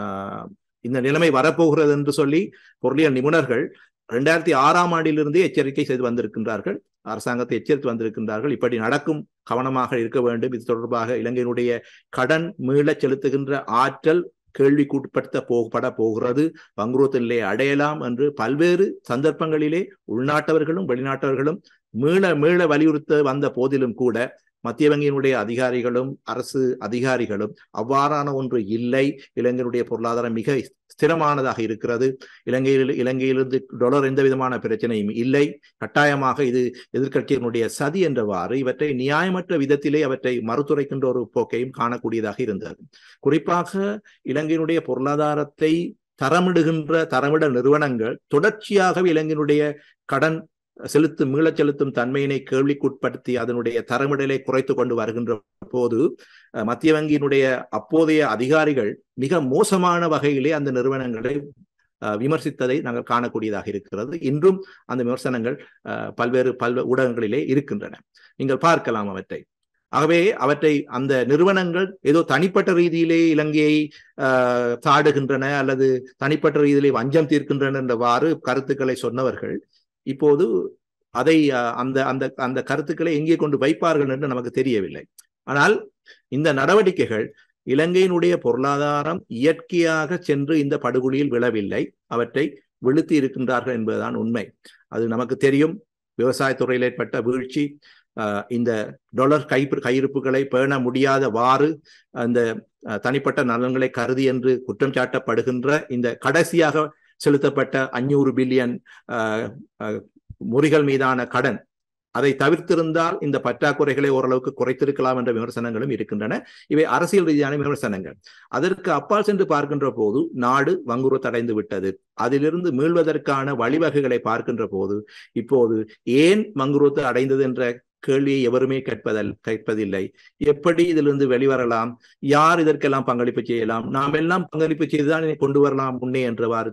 இந்த நிலைமை வரப்போகிறது என்று சொல்லி பொருளியல் நிபுணர்கள் ரெண்டாயிரத்தி ஆறாம் ஆண்டிலிருந்தே எச்சரிக்கை செய்து வந்திருக்கின்றார்கள் அரசாங்கத்தை எச்சரித்து வந்திருக்கின்றார்கள் இப்படி நடக்கும் கவனமாக இருக்க வேண்டும் இது தொடர்பாக இலங்கையினுடைய கடன் மீளச் செலுத்துகின்ற ஆற்றல் கேள்விக்குட்படுத்த போகப்பட போகிறது வங்குரோத்து நிலையை அடையலாம் என்று பல்வேறு சந்தர்ப்பங்களிலே உள்நாட்டவர்களும் வெளிநாட்டவர்களும் மீள மீள வலியுறுத்த வந்த போதிலும் கூட மத்திய வங்கியினுடைய அதிகாரிகளும் அரசு அதிகாரிகளும் அவ்வாறான ஒன்று இல்லை இலங்கையினுடைய பொருளாதாரம் மிக ஸ்திரமானதாக இருக்கிறது இலங்கையில் இலங்கையிலிருந்து டொலர் எந்த விதமான பிரச்சனையும் இல்லை கட்டாயமாக இது எதிர்கட்சியினுடைய சதி என்றவாறு இவற்றை நியாயமற்ற விதத்திலே அவற்றை மறுத்துரைக்கின்ற ஒரு போக்கையும் காணக்கூடியதாக இருந்தது குறிப்பாக இலங்கையினுடைய பொருளாதாரத்தை தரமிடுகின்ற தரமிட நிறுவனங்கள் தொடர்ச்சியாக இலங்கையினுடைய கடன் செலுத்தும் மீளச் செலுத்தும் தன்மையினை கேள்விக்குட்படுத்தி அதனுடைய தரமிடலை குறைத்து கொண்டு வருகின்ற போது மத்திய வங்கியினுடைய அப்போதைய அதிகாரிகள் மிக மோசமான வகையிலே அந்த நிறுவனங்களை விமர்சித்ததை நாங்கள் காணக்கூடியதாக இருக்கிறது இன்றும் அந்த விமர்சனங்கள் பல்வேறு பல்வேறு ஊடகங்களிலே இருக்கின்றன நீங்கள் பார்க்கலாம் அவற்றை ஆகவே அவற்றை அந்த நிறுவனங்கள் ஏதோ தனிப்பட்ட ரீதியிலே இலங்கையை சாடுகின்றன அல்லது தனிப்பட்ட ரீதியிலே வஞ்சம் தீர்க்கின்றன என்றவாறு கருத்துக்களை சொன்னவர்கள் இப்போது அதை அந்த அந்த அந்த கருத்துக்களை எங்கே கொண்டு வைப்பார்கள் என்று நமக்கு தெரியவில்லை ஆனால் இந்த நடவடிக்கைகள் இலங்கையினுடைய பொருளாதாரம் இயற்கையாக சென்று இந்த படுகொலியில் விழவில்லை அவற்றை விழுத்தி இருக்கின்றார்கள் என்பதுதான் உண்மை அது நமக்கு தெரியும் விவசாயத்துறையில் ஏற்பட்ட வீழ்ச்சி இந்த டொலர் கை கையிருப்புகளை பேண முடியாதவாறு அந்த தனிப்பட்ட நலன்களை கருதி என்று குற்றம் சாட்டப்படுகின்ற இந்த கடைசியாக செலுத்தப்பட்ட அஞ்சூறு பில்லியன் முறிகள் மீதான கடன் அதை தவிர்த்திருந்தால் இந்த பற்றாக்குறைகளை ஓரளவுக்கு குறைத்திருக்கலாம் என்ற விமர்சனங்களும் இருக்கின்றன இவை அரசியல் ரீதியான விமர்சனங்கள் அதற்கு அப்பால் சென்று பார்க்கின்ற போது நாடு வங்குறுத்தடைந்து விட்டது அதிலிருந்து மீள்வதற்கான வழிவகைகளை பார்க்கின்ற போது இப்போது ஏன் வங்குறுத்து அடைந்தது என்ற கேள்வியை எவருமே கேட்பதல் கேட்பதில்லை எப்படி இதிலிருந்து வெளிவரலாம் யார் இதற்கெல்லாம் பங்களிப்பு செய்யலாம் நாம் எல்லாம் பங்களிப்பு செய்துதான் கொண்டு வரலாம் முன்னே என்றவாறு தான்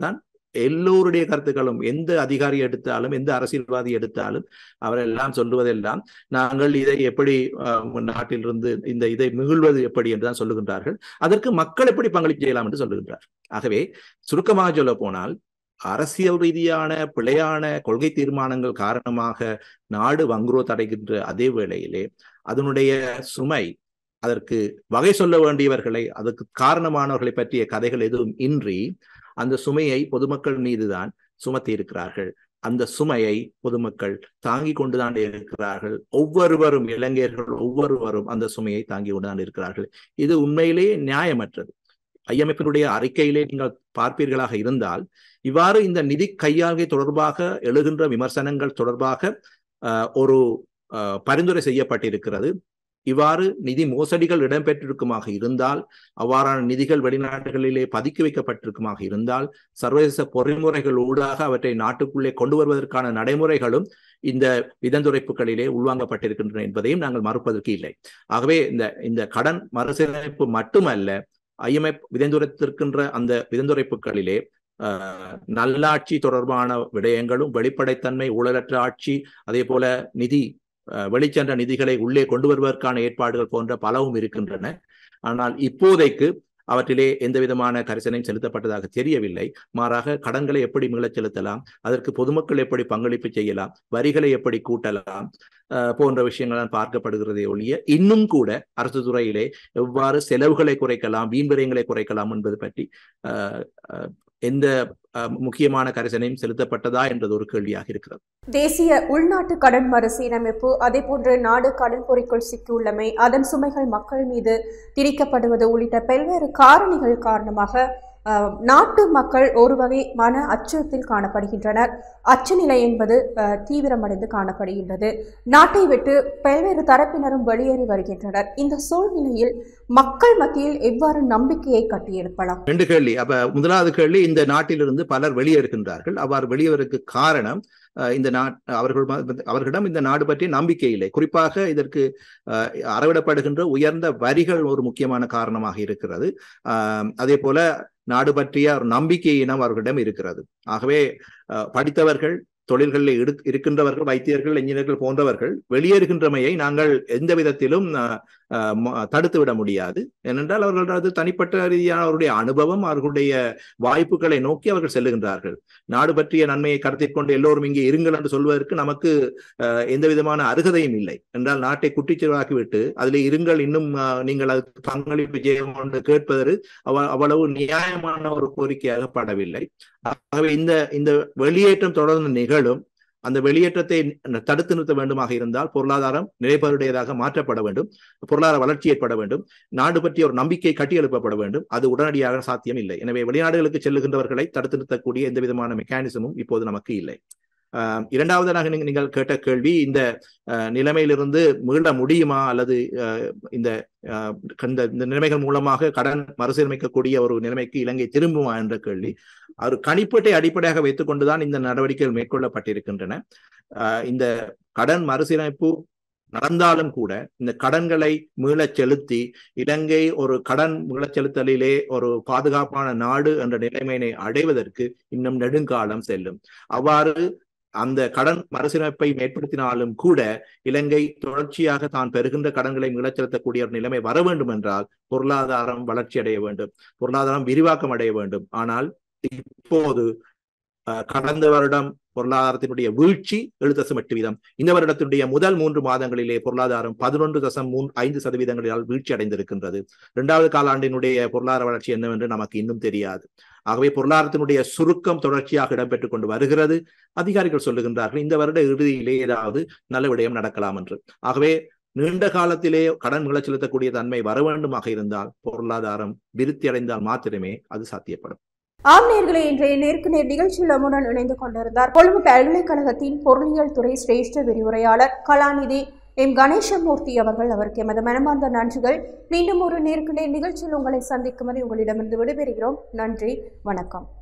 எல்லோருடைய கருத்துக்களும் எந்த அதிகாரி எடுத்தாலும் எந்த அரசியல்வாதி எடுத்தாலும் அவரெல்லாம் சொல்லுவதெல்லாம் நாங்கள் இதை எப்படி அஹ், நாட்டிலிருந்து இந்த இதை மிகுழ்வது எப்படி என்றுதான் சொல்லுகின்றார்கள் அதற்கு மக்கள் எப்படி பங்களிப்பு செய்யலாம் என்று சொல்லுகின்றார் ஆகவே சுருக்கமாக சொல்ல போனால் அரசியல் ரீதியான பிழையான கொள்கை தீர்மானங்கள் காரணமாக நாடு வங்குரோத் அடைகின்ற அதே வேளையிலே அதனுடைய சுமை அதற்கு வகை சொல்ல வேண்டியவர்களை அதற்கு காரணமானவர்களை பற்றிய கதைகள் எதுவும் இன்றி அந்த சுமையை பொதுமக்கள் மீதுதான் சுமத்தி இருக்கிறார்கள் அந்த சுமையை பொதுமக்கள் தாங்கிக் கொண்டுதான் இருக்கிறார்கள் ஒவ்வொருவரும் இளைஞர்கள் ஒவ்வொருவரும் அந்த சுமையை தாங்கி கொண்டுதான் இருக்கிறார்கள் இது உண்மையிலேயே நியாயமற்றது ஐஎம்எஃபினுடைய அறிக்கையிலே நீங்கள் பார்ப்பீர்களாக இருந்தால் இவ்வாறு இந்த நிதி கையாள்கை தொடர்பாக எழுகின்ற விமர்சனங்கள் தொடர்பாக அஹ், ஒரு அஹ், பரிந்துரை செய்யப்பட்டிருக்கிறது இவ்வாறு நிதி மோசடிகள் இடம்பெற்றிருக்குமாக இருந்தால் அவ்வாறான நிதிகள் வெளிநாடுகளிலே பதுக்கி வைக்கப்பட்டிருக்குமாக இருந்தால் சர்வதேச பொறிமுறைகள் ஊடாக அவற்றை நாட்டுக்குள்ளே கொண்டு வருவதற்கான நடைமுறைகளும் இந்த விதந்துரைப்புகளிலே உள்வாங்கப்பட்டிருக்கின்றன என்பதையும் நாங்கள் மறுப்பதற்கு இல்லை ஆகவே இந்த இந்த கடன் மறுசீரமைப்பு மட்டுமல்ல ஐஎம்எஃப் விதந்துரைத்திருக்கின்ற அந்த விதந்துரைப்புகளிலே அஹ், நல்லாட்சி தொடர்பான விடயங்களும் வெளிப்படைத்தன்மை ஊழலற்ற ஆட்சி அதே போல நிதி அஹ், வெளிச்சென்ற நிதிகளை உள்ளே கொண்டு வருவதற்கான ஏற்பாடுகள் போன்ற பலவும் இருக்கின்றன ஆனால் இப்போதைக்கு அவற்றிலே எந்த விதமான கரிசனையும் செலுத்தப்பட்டதாக தெரியவில்லை மாறாக கடன்களை எப்படி மீளச் செலுத்தலாம் அதற்கு பொதுமக்கள் எப்படி பங்களிப்பு செய்யலாம் வரிகளை எப்படி கூட்டலாம் அஹ், போன்ற விஷயங்கள் பார்க்கப்படுகிறதே ஒழிய இன்னும் கூட அரசு துறையிலே எவ்வாறு செலவுகளை குறைக்கலாம் வீண் விரயங்களை குறைக்கலாம் என்பது பற்றி அஹ், அஹ், எந்த அஹ், முக்கியமான கரிசனையும் செலுத்தப்பட்டதா என்பது ஒரு கேள்வியாக இருக்கிறது தேசிய உள்நாட்டு கடன் மறுசீரமைப்பு அதேபோன்று நாடு கடன் பொறிக்குள் சிக்கியுள்ளமை அதன் சுமைகள் மக்கள் மீது திணிக்கப்படுவது உள்ளிட்ட பல்வேறு காரணிகள் காரணமாக அஹ், நாட்டு மக்கள் ஒரு வகை மன அச்சத்தில் காணப்படுகின்றனர் அச்சநிலை என்பது அஹ், தீவிரமடைந்து காணப்படுகின்றது நாட்டை விட்டு பல்வேறு தரப்பினரும் வெளியேறி வருகின்றனர் இந்த சூழ்நிலையில் மக்கள் மத்தியில் எவ்வாறு நம்பிக்கையை கட்டியெழுப்பலாம் ரெண்டு கேள்வி அப்ப முதலாவது கேள்வி இந்த நாட்டிலிருந்து பலர் வெளியேறுகின்றார்கள் அவ்வாறு வெளியேறுவதற்கு காரணம் அஹ், இந்த நாட் அவர்கள் ம- அவர்களிடம் இந்த நாடு பற்றிய நம்பிக்கை இல்லை குறிப்பாக இதற்கு அஹ், அறவிடப்படுகின்ற உயர்ந்த வரிகள் ஒரு முக்கியமான காரணமாக இருக்கிறது ஆஹ், அதே போல நாடு பற்றிய ஒரு நம்பிக்கையினம் அவர்களிடம் இருக்கிறது ஆகவே அஹ், படித்தவர்கள் தொழில்களில் இரு- இருக்கின்றவர்கள் வைத்தியர்கள் என்ஜினியர்கள் போன்றவர்கள் வெளியேறுகின்றமையை நாங்கள் எந்த விதத்திலும் அஹ், அஹ், ம- தடுத்து விட முடியாது ஏனென்றால் அவர்களது தனிப்பட்ட ரீதியான அவருடைய அனுபவம் அவர்களுடைய வாய்ப்புகளை நோக்கி அவர்கள் செல்லுகின்றார்கள் நாடு பற்றிய நன்மையை கருத்தில் கொண்டு எல்லோரும் இங்கே இருங்கள் என்று சொல்வதற்கு நமக்கு அஹ், எந்த விதமான அருகதையும் இல்லை என்றால் நாட்டை குட்டிச்செலவாக்கிவிட்டு அதில் இருங்கள் இன்னும் அஹ், நீங்கள் அதுக்கு பங்களிப்பு செய்ய என்று கேட்பது அவ- அவ்வளவு நியாயமான ஒரு கோரிக்கையாக படவில்லை ஆகவே இந்த இந்த வெளியேற்றம் தொடர்ந்து நிகழும் அந்த வெளியேற்றத்தை தடுத்து நிறுத்த வேண்டுமாக இருந்தால் பொருளாதாரம் நிலைபெறுடையதாக மாற்றப்பட வேண்டும் பொருளாதார வளர்ச்சி ஏற்பட வேண்டும் நாடு பற்றிய ஒரு நம்பிக்கை கட்டியெழுப்பப்பட வேண்டும் அது உடனடியாக சாத்தியம் இல்லை எனவே வெளிநாடுகளுக்கு செல்லுகின்றவர்களை தடுத்து நிறுத்தக்கூடிய எந்த விதமான மெக்கானிசமும் இப்போது நமக்கு இல்லை ஆஹ் இரண்டாவதாக நீங்க- நீங்கள் கேட்ட கேள்வி இந்த ஆஹ், நிலைமையிலிருந்து மீள முடியுமா அல்லது ஆஹ், இந்த ஆஹ், இந்த இந்த நிலைமைகள் மூலமாக கடன் மறுசீரமைக்கக்கூடிய ஒரு நிலைமைக்கு இலங்கை திரும்புமா என்ற கேள்வி ஒரு கணிப்பீட்டை அடிப்படையாக வைத்துக் கொண்டுதான் இந்த நடவடிக்கைகள் மேற்கொள்ளப்பட்டிருக்கின்றன ஆஹ், இந்த கடன் மறுசீரமைப்பு நடந்தாலும் கூட இந்த கடன்களை மீளச் செலுத்தி இலங்கை ஒரு கடன் மீளச் செலுத்தலிலே ஒரு பாதுகாப்பான நாடு என்ற நிலைமையினை அடைவதற்கு இன்னும் நெடுங்காலம் செல்லும் அவ்வாறு அந்த கடன் மறுசீரமைப்பை ஏற்படுத்தினாலும் கூட இலங்கை தொடர்ச்சியாக தான் பெறுகின்ற கடன்களை மீளச் செலுத்தக்கூடிய ஒரு நிலைமை வர வேண்டும் என்றால் பொருளாதாரம் வளர்ச்சி அடைய வேண்டும் பொருளாதாரம் விரிவாக்கம் அடைய வேண்டும் ஆனால் இப்போது அஹ், கடந்த வருடம் பொருளாதாரத்தினுடைய வீழ்ச்சி ஏழு தசம் எட்டு வீதம் இந்த வருடத்தினுடைய முதல் மூன்று மாதங்களிலே பொருளாதாரம் பதினொன்று தசம் மூன்று ஐந்து சதவீதங்களால் வீழ்ச்சி அடைந்திருக்கின்றது இரண்டாவது காலாண்டினுடைய பொருளாதார வளர்ச்சி என்னவென்று நமக்கு இன்னும் தெரியாது ஆகவே பொருளாதாரத்தினுடைய சுருக்கம் தொடர்ச்சியாக இடம்பெற்றுக் கொண்டு வருகிறது அதிகாரிகள் சொல்லுகின்றார்கள் இந்த வருட இறுதியிலே ஏதாவது நல்ல விடயம் நடக்கலாம் என்று ஆகவே நீண்ட காலத்திலே கடன் மீளச் செலுத்தக்கூடிய தன்மை வர வேண்டுமாக இருந்தால் பொருளாதாரம் விருத்தி அடைந்தால் மாத்திரமே அது சாத்தியப்படும் ஆம் நேர்களே இன்றைய நேருக்கு நேர் நிகழ்ச்சியில் நம்முடன் இணைந்து கொண்டிருந்தார் கொழும்பு பல்கலைக்கழகத்தின் பொருளியல் துறை சிரேஷ்ட விரிவுரையாளர் கலாநிதி எம் கணேசமூர்த்தி அவர்கள் அவருக்கு எமது மனமார்ந்த நன்றிகள் மீண்டும் ஒரு நேருக்கு நேர் நிகழ்ச்சியில் உங்களை சந்திக்கும் வரை உங்களிடமிருந்து விடைபெறுகிறோம் நன்றி வணக்கம்